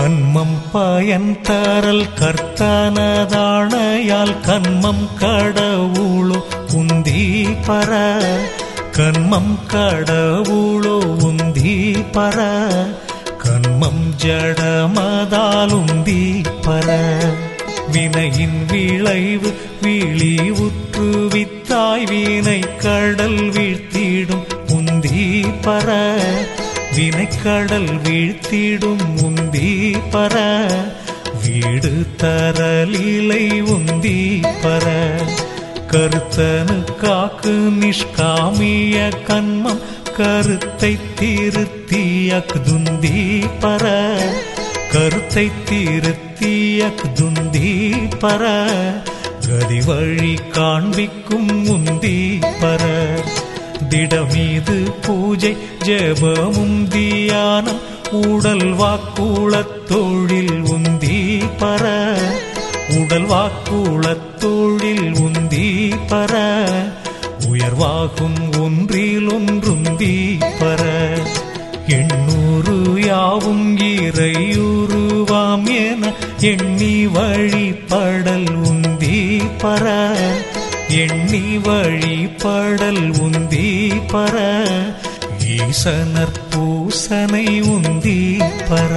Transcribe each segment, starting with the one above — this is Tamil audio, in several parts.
கண்மம் பயன் தரல் கர்த்தனதாணையால் கண்மம் கடவுளோ உந்தி பர கண்மம் கடவுளோ உந்தி பர கண்மம் ஜடமதால் உந்தி பர வினையின் விளைவு விழி உற்று வித்தாய் வினை கடல் வீழ்த்திடும் உந்தி பர வினைக்கடல் வீழ்த்திடும் உந்தி பர வீடு தரலிலை உந்தி பர கருத்தனு காக்கு நிஷ்காமிய கண்மம் கருத்தை திருத்தியக்துந்தி பர கருத்தை திருத்தியக்துந்தி பர கதி வழி காண்பிக்கும் உந்தி பர திடமீது பூஜை ஜெபமும் தியானம் உடல் வாக்குளத் தொழில் உந்தி பர உடல் வாக்குளத் தொழில் உந்தி பர உயர்வாகும் ஒன்றில் ஒன்றுந்தி பர எண்ணூறு யாவும் இறையுருவாம் என எண்ணி வழிபடல் உந்தி பர எண்ணி வழிபடல் உந்தி பர ஈசனர் பூசனை உந்தி பர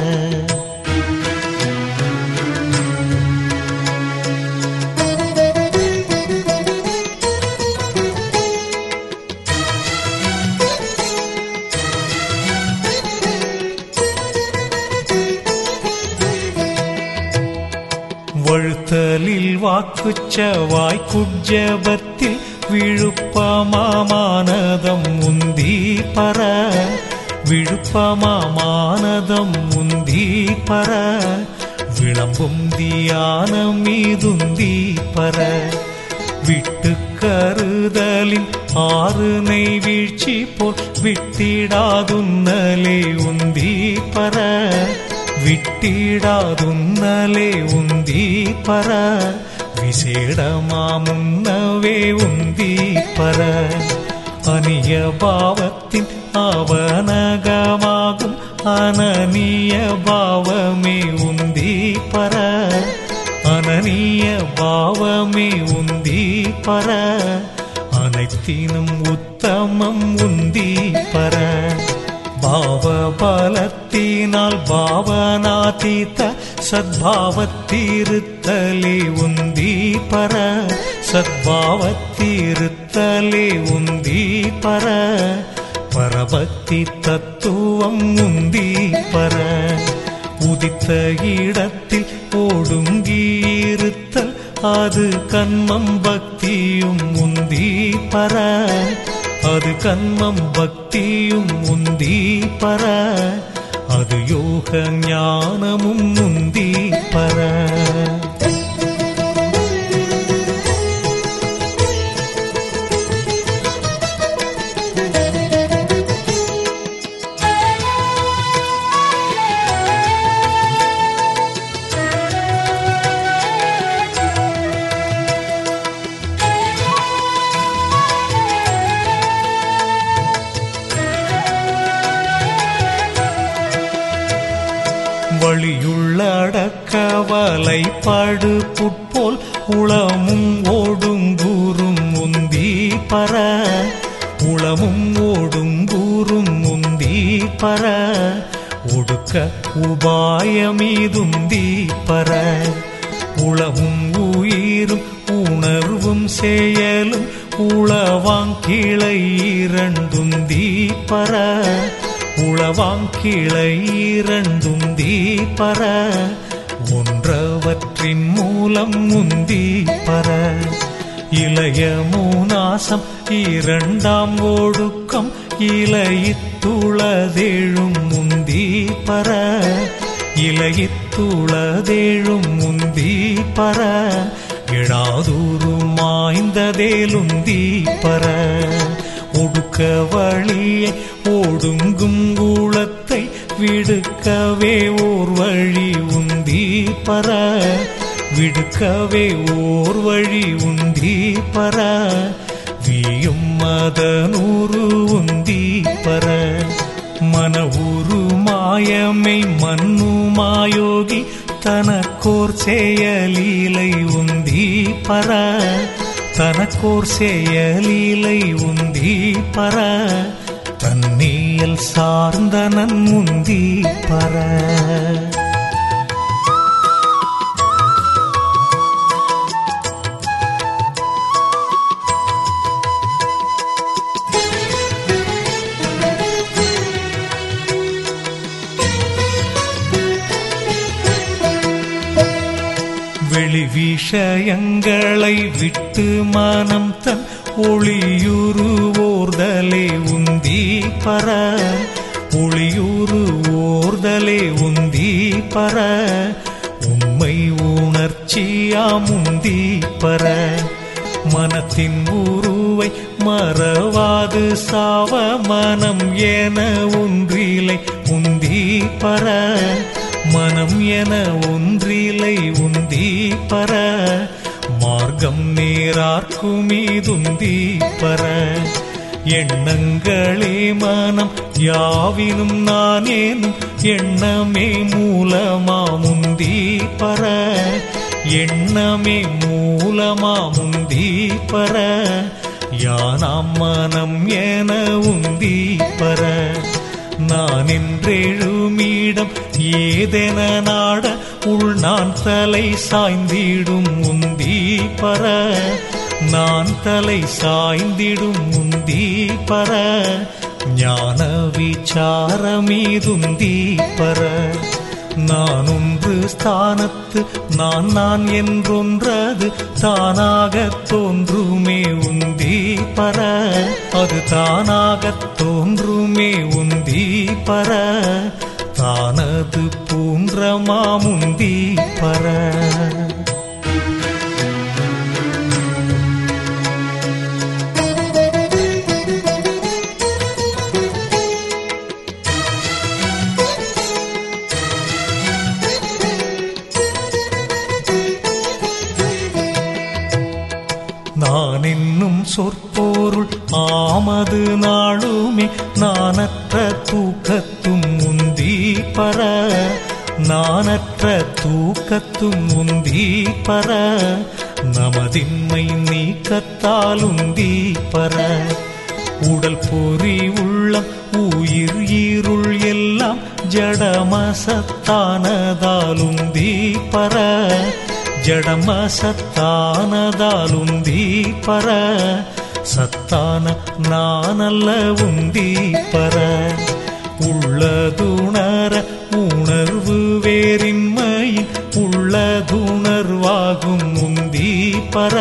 வழுத்தலில் வாக்குச்ச வாய்க்குஜபத்தில் விழுப்பமானதம் உந்தி பர விழுப்பமானதம் உந்தி பர விளம்பும் தியானம் மீதுந்தி பர விட்டு கருதலின் ஆறு நெய் வீழ்ச்சி போல் விட்டிடாதுன்னலே உந்தி பர விட்டிடாதுன்னலே உந்தி பர விசேடமாமுன்னவே உந்தி பர அநிய பாவத்தின் அவனகமாகும் அனனிய பாவமே உந்தி பர அனனிய பாவமே உந்தி பர அனைத்தினும் உத்தமம் உந்தி பர பாவ பலத்தினால் பாவனாதீத சத்பாவத்தீருத்தலே உந்தி பர சத்பாவத்தீருத்தலே உந்தி பர பரபக்தி தத்துவம் உந்தி பர உதித்த இடத்தில் ஓடுங்கியிருத்தல் அது கண்மம் பக்தியும் உந்தி பர அது கண்மம் பக்தியும் உந்தி பர அது யோக ஞானமும் உந்தி பர வழியுள்ளடக்க வலைப்பாடு புட்போல் உளமும் ஓடுங்கூறும் உந்தி பர உளமும் ஓடுங்கூறும் உந்தி பர ஒடுக்க உபாயமீதுந்தி பர உளவும் உயிரும் உணர்வும் செயலும் உளவாங்கிளை இரண்டுந்தி பர உளவாங்கிளை இரண்டுந்தி பர ஒன்றவற்றின் மூலம் முந்தி பர இளைய மூனாசம் இரண்டாம் ஒடுக்கம் இலையித்துளதேழும் முந்தி பர இலையித்துளதேழும் முந்தி பர எழாதூரு மாய்ந்ததேலுந்தி பர ஒடுக்க வழியை ஓடுங்கும் ஊழத்தை விடுக்கவே ஓர் வழி உந்தி பர விடுக்கவே ஓர் வழி உந்தி பர வியும் மதனூறு உந்தி பர மன உரு மாயமை மன்னுமாயோகி தனக்கோர் செயலீலை உந்தி பர தனக்கோர் செயலீலை உந்தி பர தன்னியல் சார்ந்தனன் முந்தி பர வெளி விஷயங்களை விட்டு மனம் தன் ஒளியுருவோர்தலே உந்தி பர ஒளியுருவோர்தலே உந்தி பர உண்மை உணர்ச்சியாம் உந்தி பர மனத்தின் உருவை மறவாது சாவ மனம் என ஒன்றிலை உந்தி பர மனம் என ஒன்றிலை உந்தி பர மார்க்கம் நேரார்க்குமீதுந்தி பர எண்ணங்களே மனம் யாவினும் நானேனும் எண்ணமே மூலமாமுந்தி பர எண்ணமே மூலமாமுந்தி பர யானாம் மனம் என உந்தி பர நான் என்றெழுமீடம் ஏதென நாட உள் நான் தலை சாய்ந்திடும் உந்தி பர நான் தலை சாய்ந்திடும் உந்தி பர ஞான விசாரமீதுந்தி பர நான் ஒன்று ஸ்தானத்து நான் நான் என்றொன்றது தானாக தோன்றுமே உந்தி பர அது தானாக தோன்றுமே உந்தி பர தானது பூன்ற மாமுந்தி பர நான் என்னும் சொற்பொருள் ஆமது நாளுமே நானற்ற தூக்கத்தும் உந்தி பர நானற்ற தூக்கத்தும் உந்தி பர நமதின்மை நீக்கத்தால் உந்தி பர உடல் பொறி உள்ளம் உயிர் ஈருள் எல்லாம் ஜடமசத்தானதால் உந்தி பர ஜடம சத்தானதால் உந்தி பர சத்தான நானல்ல உந்தி பர உள்ளதுணர உணர்வு வேறின்மையின் உள்ளதுணர்வாகும் உந்தி பர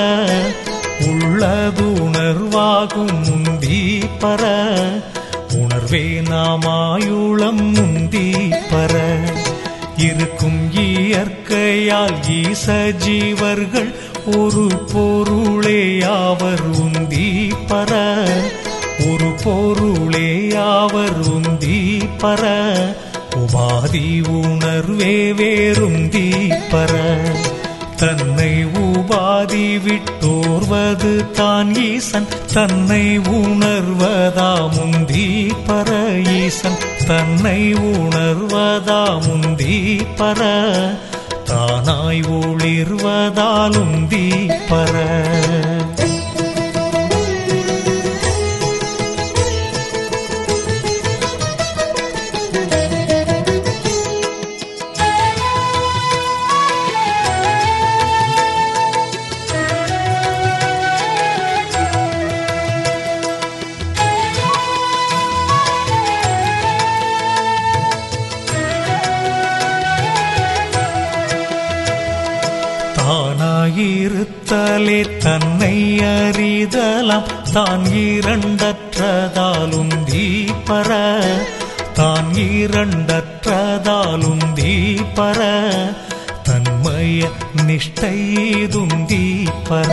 உள்ளதுணர்வாகும் உந்தி பர உணர்வே நாமாயுளம் உந்தி பர இருக்கும் இயற்கையால் ஈச ஜீவர்கள் ஒரு பொருளேயாவர் உந்தி பர ஒரு பொருளேயாவர் உந்தி பர உபாதி உணர்வே வேறுந்தி பர தன்னை உபாதி விட்டோர்வது தான் ஈசன் தன்னை உணர்வதா முந்தி பர ஈசன் தன்னை உணர்வதா முந்தி பர தானாய் ஒளிர்வதாலுந்தி பர தானாயிருத்தலே தன்னை அறிதலாம் தான் இரண்டற்றதாலுந்தி பர தான் இரண்டற்றதாலுந்தி பர தன்மய நிஷ்டைதுந்தி பர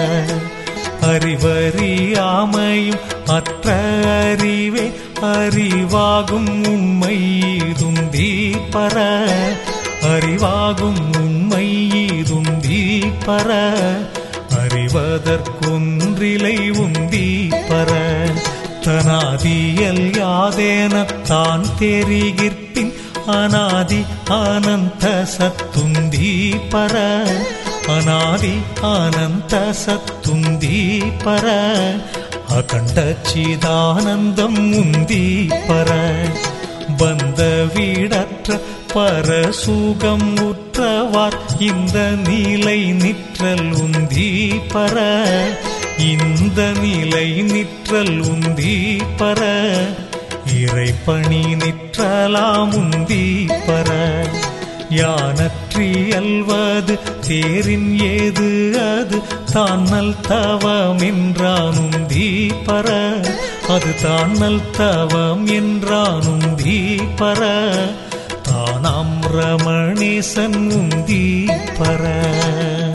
அறிவறியாமையும் அற்ற அறிவே அறிவாகும் உண்மை இதுந்தி பர அறிவாகும் உண்மை இதுந்தி பர அறிவதற்கொன்றிலை உந்தி பர தனாதியல் யாதேனத்தான் தெரிகிற்பின் அநாதி ஆனந்த சத்துந்தி பர அநாதி ஆனந்த சத்துந்தி பர அகண்ட சிதானந்தம் உந்தி பர பந்த வீடற்ற பரசுகம் உற்றவார் இந்த நிலை நிற்றல் உந்தி பர இந்த நிலை நிற்றல் உந்தி பர இறைப்பணி நிற்றலாம் உந்தி பர யானற்றி அல்வது தேரின் ஏது அது தானல் தவம் என்றானும் தீபர அது தானல் தவம் என்றானும் தீபர தானாம் ரமணேசன் உந்தீபர